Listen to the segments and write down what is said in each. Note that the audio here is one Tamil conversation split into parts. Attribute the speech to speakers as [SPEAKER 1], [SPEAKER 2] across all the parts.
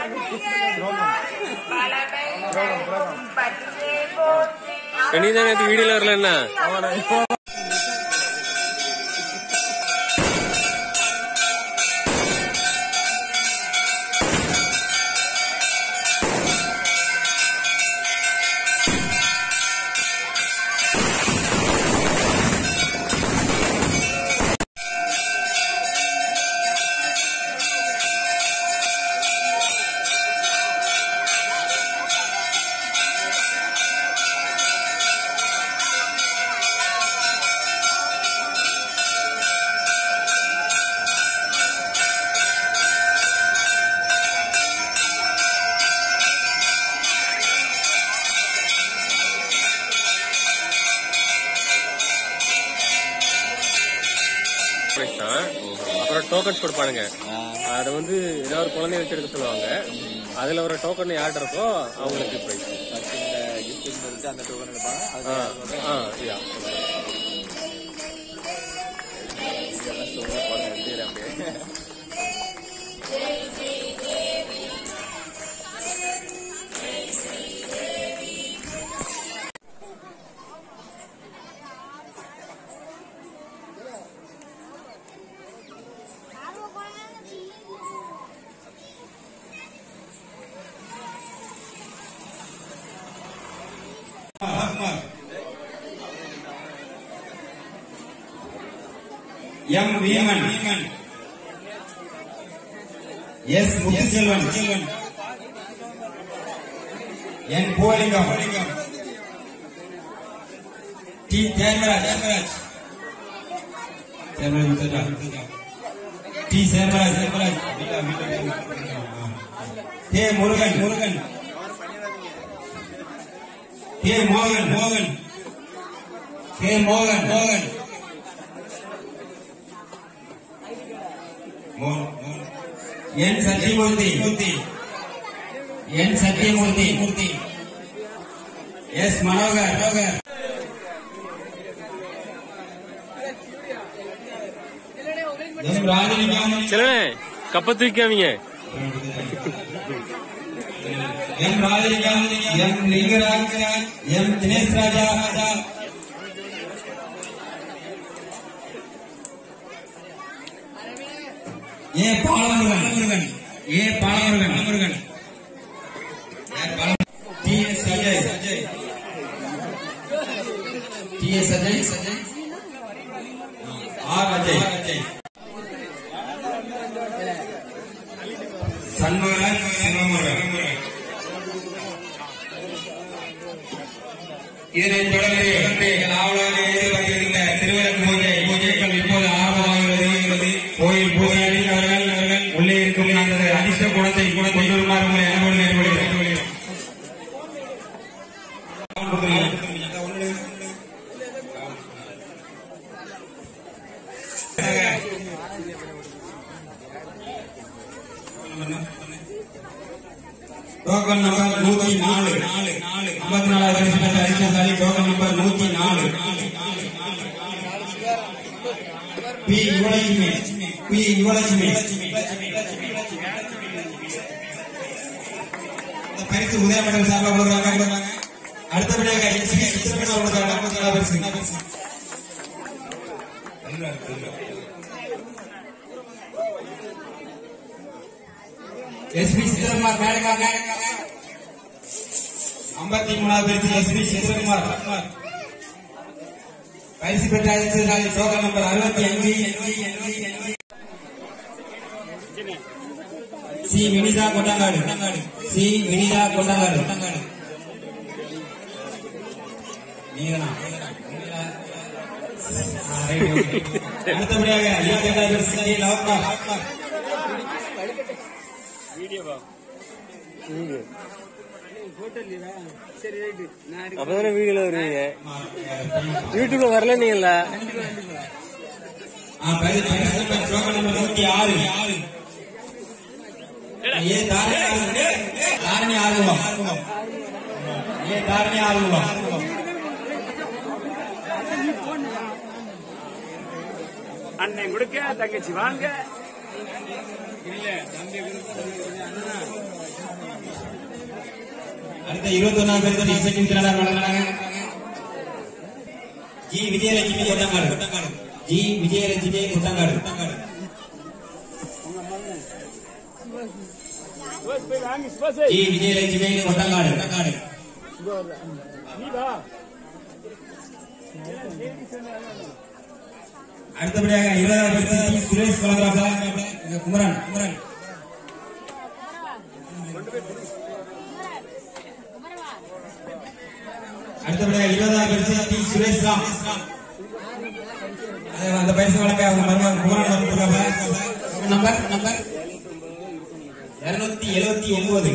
[SPEAKER 1] நீ தான் நேற்று வீடியோல வரல என்ன Price தான். அப்புறம் டோக்கன்ஸ் கொடுப்பானுங்க அதை வந்து ஏதாவது ஒரு குழந்தைய வச்சு எடுக்க சொல்லுவாங்க அதுல ஒரு டோக்கன் யார்கிட்ட இருக்கோ அவங்களுக்கு பிரைஸ்
[SPEAKER 2] ஃபர்ஸ்ட் இந்த கிஃப்ட் சொல்லிட்டு அந்த டோக்கன் எடுப்பாங்க அது
[SPEAKER 1] ஆ யா
[SPEAKER 2] இதெல்லாம் சொல்ல பாருங்க எடுத்துக்கிறேன் அப்படியே
[SPEAKER 3] எம் வீமன் எஸ் முத்துசெல்வன் என் போலிங்கம் D தேர்மராஜ் தேர்மராஜ் D சேர்மராஜ் சேர்மராஜ் K Murugan Murugan K மோகன் மோகன் கே மோகன் மோகன் என் சத்தியமூர்த்தி மூர்த்தி என் சத்தியமூர்த்தி மூர்த்தி எஸ் மனோகர் மனோகர் எம் ராஜலிங்கம்
[SPEAKER 1] சிலனே கப்ப தூக்காமீங்க
[SPEAKER 3] M Rajalingam M Lingaraj M Dinesh ராஜா ராஜா ஏ பாலமுருகன் ஏ Balamurugan Murugan D S Ajay D S Ajay R Ajay Shanmugaraj Sivamurugan இதனைத் தொடர்ந்து எங்கள் ஆவலாக எதிர்பார்த்திருந்த திருவிளக்கு பூஜை பூஜைகள் இப்போது ஆரம்பமாகிறது கோயில் பூசாரி அவர்கள் அவர்கள் உள்ளே இருக்கும் அந்த அதிர்ஷ்ட குணத்தை கூட கொண்டு வருமாறு உங்களை அனுமதி ஏற்படுகிறேன் டோக்கன் நம்பர் நூத்தி நாலு நாலு நாலு ஐம்பத்தி நாலாவது வரிசை பெற்ற அதிர்ஷ்டசாலி டோக்கன் நம்பர் நூத்தி நாலு பி யுவலட்சுமி பி யுவலட்சுமி இந்த பரிசு உதயமண்டல் சார்பாக கொடுக்குறாங்க அடுத்தபடியாக எஸ்பி சித்திரமேனா கொடுக்குறாங்க பரிசு எஸ்பி சித்திரகுமார் மேலக்காக ஐம்பத்தி மூணாவது பரிசு எஸ்பி சித்திரகுமார் பரிசு பெற்ற அதிர்ஷ்டசாலி டோக்கன் நம்பர் அறுபத்தி அஞ்சு சி வினிதா கொண்டாங்காடு சி வினிதா கொண்டாங்காடு நீங்கதான் ஆ, right, okay. அடுத்தபடியாக இருபத்தி எட்டாவது பரிசு டி. லவகுமார்
[SPEAKER 1] அப்பதானே வீடியோல வருவீங்க யூடியூப்ல வரல நீங்கள
[SPEAKER 3] ஆ, பரிசு பரிசு நம்பர் டோக்கன் நம்பர் நூத்தி ஆறு ஏ தாரணி ஆறுமுகம். தாரணி ஆறுமுகம் ஏ தாரணி ஆறுமுகம்
[SPEAKER 4] அண்ணன் கொடுக்க தங்கச்சி வாங்க
[SPEAKER 3] அடுத்த இருபத்தி ஒன்னாம் பேர் இசைக்கு திறனாக வழங்கினாங்க G Vijayalakshmi Ottangadu G Vijayalakshmi Ottangadu Ottangadu G Vijayalakshmi Ottangadu Ottangadu அடுத்தபடியாக இருபதாம் பரிசு டி. சுரேஷ் கலந்துராப்ல குமரன் குமரன் அடுத்தபடியாக இருபதாம் பரிசு டி. சுரேஷ் ராம் அது அந்த பரிசு வழங்க அவங்க மருமகன் குமரன் கொடுத்துருக்காங்க நம்பர் நம்பர் இருநூத்தி எழுபத்தி ஒன்பது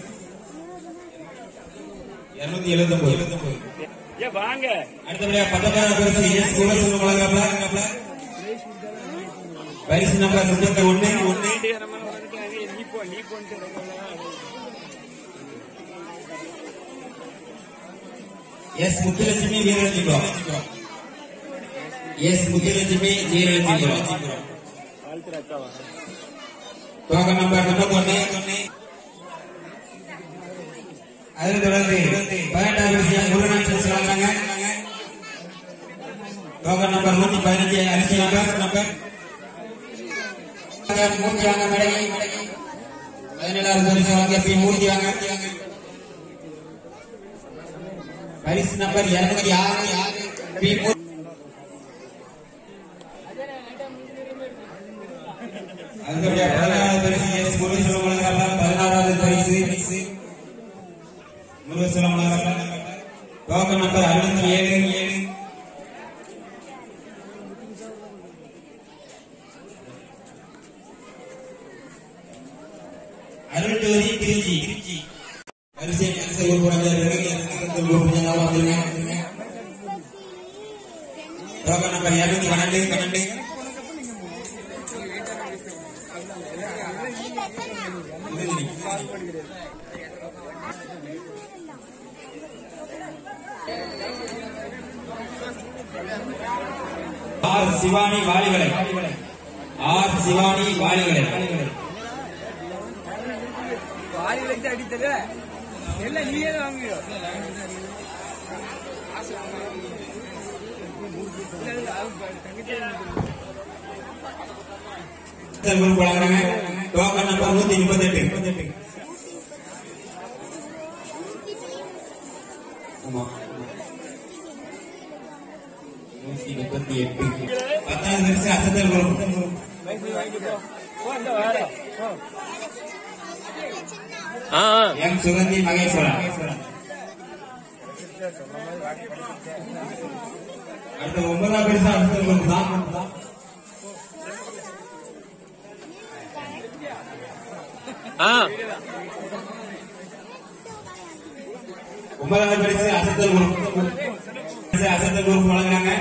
[SPEAKER 3] இருநூத்தி எழுபத்தி ஒன்பது அடுத்தபடியாக பத்தொன்பதாம் பரிசு எஸ் குலசெல்வம் வழங்காப்ல பரிசு நம்பர் முப்பத்தி ஒன்னு ஒன்னு S Muthulakshmi Veeralakshmi S Muthulakshmi Veeralakshmi token number முப்பத்தி ஒன்னு அதில் தொடர்ந்து பதினெட்டாம் விஷயம் முருகன் செல்சி வழங்குறாங்க டோக்கன் நம்பர் நூத்தி பதினஞ்சு அரிசி நம்பர் நம்பர் மூர்த்தி வாங்க மேடை பதினேழாவது பரிசு வாங்க பி மூர்த்தி வாங்க பரிசு நம்பர் இருநூத்தி ஆறு பி மூர்த்தி அதுக்கப்புறம் பதினாறாவது பரிசு எஸ் முருகேஸ்வரம் வழங்குறாங்க பதினாறாவது பரிசு முருகேஸ்வரம் வழங்குறாங்க டோக்கன் நம்பர் அறுபத்தி ஏழு ஏழு அருள்ஜோதி திருச்சி திருச்சி அரிசி அரிசி ஊர் போறாங்க டோக்கன் நம்பர் இருநூத்தி பன்னெண்டு பன்னெண்டு ஆர் சிவானி வாலிவலை ஆர் சிவானி வாலிவலை
[SPEAKER 2] வாரி வச்சு அடித்தது எல்லாம் நீயே தான் வாங்குவியோ
[SPEAKER 3] குரூப் வழங்குறாங்க டோக்கன் நம்பர் நூத்தி முப்பத்தி எட்டு ஆமா நூத்தி முப்பத்தி எட்டு பத்தாவது வரிசை அசத்தல் குரூப்
[SPEAKER 1] ஆ ஆ.
[SPEAKER 3] எம் சுகந்தி மகேஸ்வரன் அடுத்த ஒன்பதாம் வரிசை அசத்தல் குரூப் தான்
[SPEAKER 1] ஆ
[SPEAKER 3] ஒன்பதாவது பரிசு அசத்தல் குரூப் பரிசு அசத்தல் குரூப் வழங்குறாங்க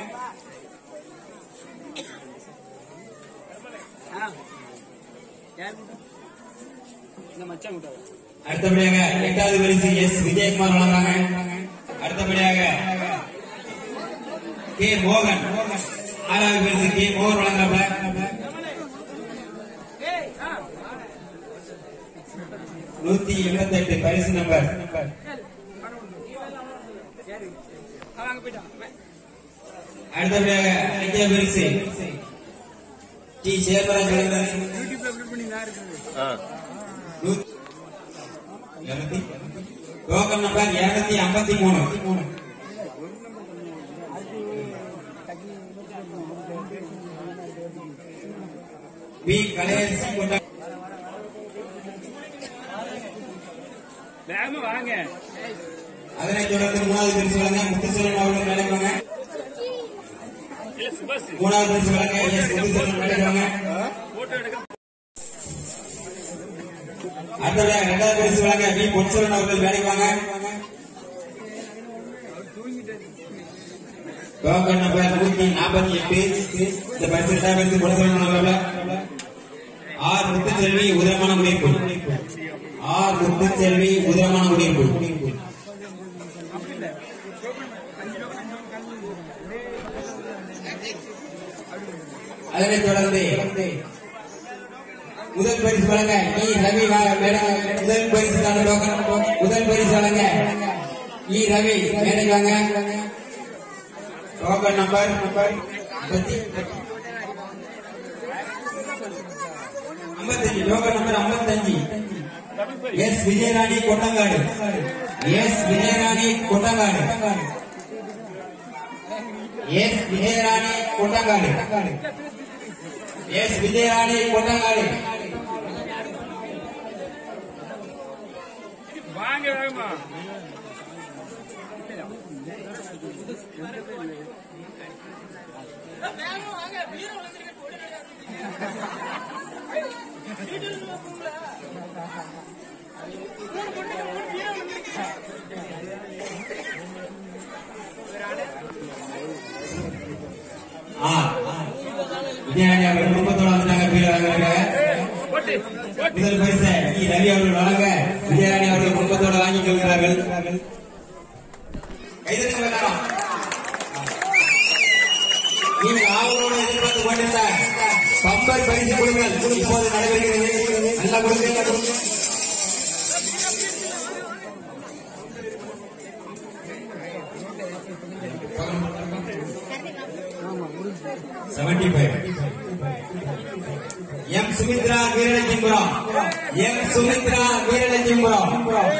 [SPEAKER 2] இந்த மச்சான் விட்டாங்க
[SPEAKER 3] அடுத்தபடியாக எட்டாவது பரிசு எஸ் விஜயகுமார் வழங்குறாங்க அடுத்தபடியாக கே மோகன் ஆறாவது பரிசு கே மோகன் வழங்குறாங்க நூத்தி எண்பத்தி எட்டு பரிசு நம்பர்
[SPEAKER 2] அவங்க போயிட்டான்
[SPEAKER 3] அடுத்தபடியாக ஐக்கிய பரிசு டி சேர்மராஜ் வழங்குறாங்க
[SPEAKER 2] யூடியூப்ல அப்லோட் பண்ணி நான் இருக்குது
[SPEAKER 1] ஆ
[SPEAKER 3] நூத்தி- இருநூத்தி டோக்கன் நம்பர் இருநூத்தி ஐம்பத்தி மூணு பி கலையரசி கொண்ட
[SPEAKER 2] வேகமா வாங்க
[SPEAKER 3] அதனைத் தொடர்ந்து மூணாவது பரிசு வழங்க முத்துசெல்வன் அவர்கள் நடைபெறாங்க
[SPEAKER 2] இல்ல சுபாஷ்
[SPEAKER 3] மூணாவது பரிசு வழங்க எஸ் முத்துசெல்வன் நடைபெறாங்க
[SPEAKER 2] போட்டோ எடுக்க
[SPEAKER 3] அடுத்தபடியாக இரண்டாவது பரிசு வழங்க பி பொன்செல்வன் அவர்கள் வேலைவாங்க டோக்கன் நம்பர் நூத்தி நாற்பத்தி எட்டு இந்த பரிசு இரண்டாவது பொன்செல்வன் அவர்கள் ஆர் முத்துச்செல்வி உதயமான குடியிருப்பு ஆர் முத்துச்செல்வி உதயமான குடியிருப்பு அதனைத் தொடர்ந்து முதல் பரிசு வழங்க இ ரவி வா- மேடம் முதல் பரிசுக்கான டோக்கன் முதல் பரிசு வழங்க இ ரவி மேடம் வாங்க டோக்கன் நம்பர் நம்பர் ஐம்பத்தஞ்சு டோக்கன் நம்பர் ஐம்பத்தஞ்சு S Vijayarani Kottangadu S Vijayarani Kottangadu S Vijayarani Kottangadu S Vijayarani Kottangadu ஆ விஜயராணி அவர்கள் குடும்பத்தோட வந்தாங்க கீழே வாங்க முதல் பரிசு இ ரவி அவர்கள் வழங்க விஜயராணி அவர்கள் குடும்பத்தோட வாங்கிக் கொள்கிறார்கள் கைதட்டுங்க எல்லாரும். நீங்கள் ஆவலோடு எதிர்பார்த்து கொண்டிருந்த பம்பர் பரிசு கொடுங்கள் இப்போது நடைபெறுகிறது நல்லா கொடுங்க கொடுங்க seventy five M Sumithra Veeralakshmipuram M Sumithra Veeralakshmipuram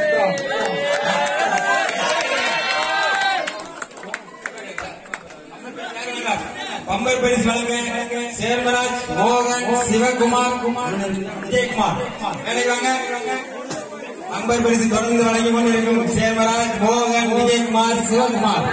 [SPEAKER 3] bumper பரிசு வழங்க சேர்மராஜ் மோகன் சிவகுமார் விஜயகுமார் வேலை வாங்க பம்பர் பரிசு தொடர்ந்து வழங்கி கொண்டிருக்கும் சேர்மராஜ் மோகன் விஜயகுமார் சிவகுமார்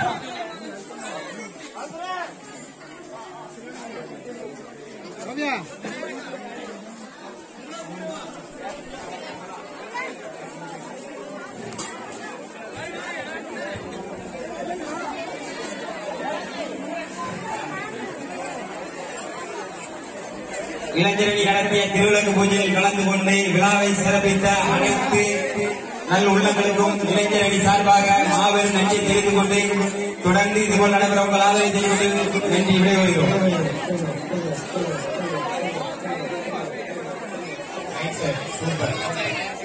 [SPEAKER 3] இளைஞரணி நடத்திய திருவிளக்கு பூஜையில் கலந்து கொண்டு விழாவை சிறப்பித்த அனைத்து நல் உள்ளங்களுக்கும் இளைஞரணி சார்பாக மாபெரும் நன்றி தெரிவித்துக் கொண்டு தொடர்ந்து இதுபோல் நடைபெற உங்கள் ஆதரவை தெரிவித்து நன்றி விடைபெறுகிறோம் Right, sir. Super.